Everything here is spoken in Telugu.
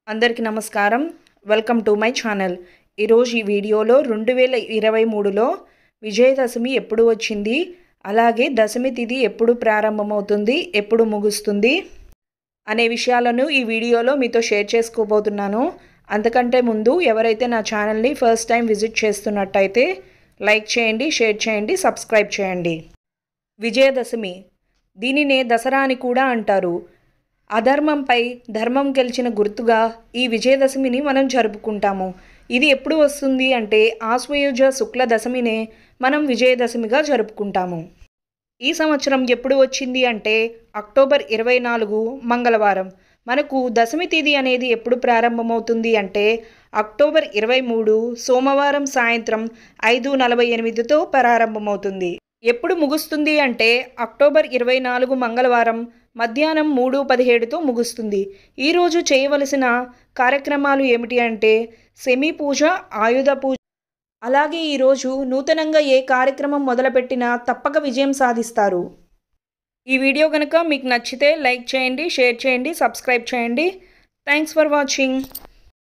అందరికీ నమస్కారం వెల్కమ్ టు మై ఛానల్ ఈరోజు ఈ వీడియోలో రెండు వేల ఇరవై మూడులో విజయదశమి ఎప్పుడు వచ్చింది అలాగే దశమి తిథి ఎప్పుడు ప్రారంభమవుతుంది ఎప్పుడు ముగుస్తుంది అనే విషయాలను ఈ వీడియోలో మీతో షేర్ చేసుకోబోతున్నాను అంతకంటే ముందు ఎవరైతే నా ఛానల్ని ఫస్ట్ టైం విజిట్ చేస్తున్నట్టయితే లైక్ చేయండి షేర్ చేయండి సబ్స్క్రైబ్ చేయండి విజయదశమి దీనినే దసరా అని కూడా అంటారు అధర్మంపై ధర్మం గెలిచిన గుర్తుగా ఈ విజయదశమిని మనం జరుపుకుంటాము ఇది ఎప్పుడు వస్తుంది అంటే ఆశ్వయుజ శుక్ల దశమినే మనం విజయదశమిగా జరుపుకుంటాము ఈ సంవత్సరం ఎప్పుడు వచ్చింది అంటే అక్టోబర్ ఇరవై నాలుగు మంగళవారం మనకు దశమి తేదీ అనేది ఎప్పుడు ప్రారంభమవుతుంది అంటే అక్టోబర్ ఇరవై మూడు సోమవారం సాయంత్రం ఐదు నలభై ఎనిమిదితో ప్రారంభమవుతుంది ఎప్పుడు ముగుస్తుంది అంటే అక్టోబర్ ఇరవై నాలుగు మంగళవారం మధ్యాహ్నం మూడు పదిహేడుతో ముగుస్తుంది ఈరోజు చేయవలసిన కార్యక్రమాలు ఏమిటి అంటే సెమీ పూజ ఆయుధ పూజ అలాగే ఈరోజు నూతనంగా ఏ కార్యక్రమం మొదలుపెట్టినా తప్పక విజయం సాధిస్తారు ఈ వీడియో కనుక మీకు నచ్చితే లైక్ చేయండి షేర్ చేయండి సబ్స్క్రైబ్ చేయండి థ్యాంక్స్ ఫర్ వాచింగ్